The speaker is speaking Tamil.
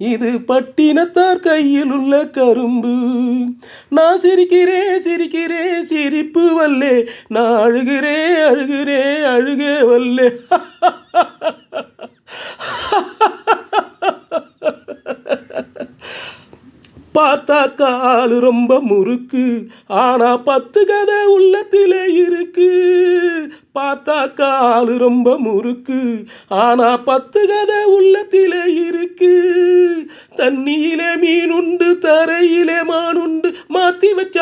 இது பட்டினத்தார் கையில் உள்ள கரும்பு நான் சிரிக்கிறேன் சிரிக்கிறேன் சிரிப்பு வல்லே நான் அழுகிறேன் அழுகிறேன் அழுகே வல்லே பார்த்தாக்கா ஆளு ரொம்ப முறுக்கு ஆனா பத்து கதை உள்ளத்திலே இருக்கு பார்த்தாக்கா ஆளு ரொம்ப முறுக்கு ஆனா பத்து கதை உள்ளத்திலே இருக்கு தண்ணியிலே மீன் உண்டு தரையிலே மானுண்டு மாத்தி வச்சா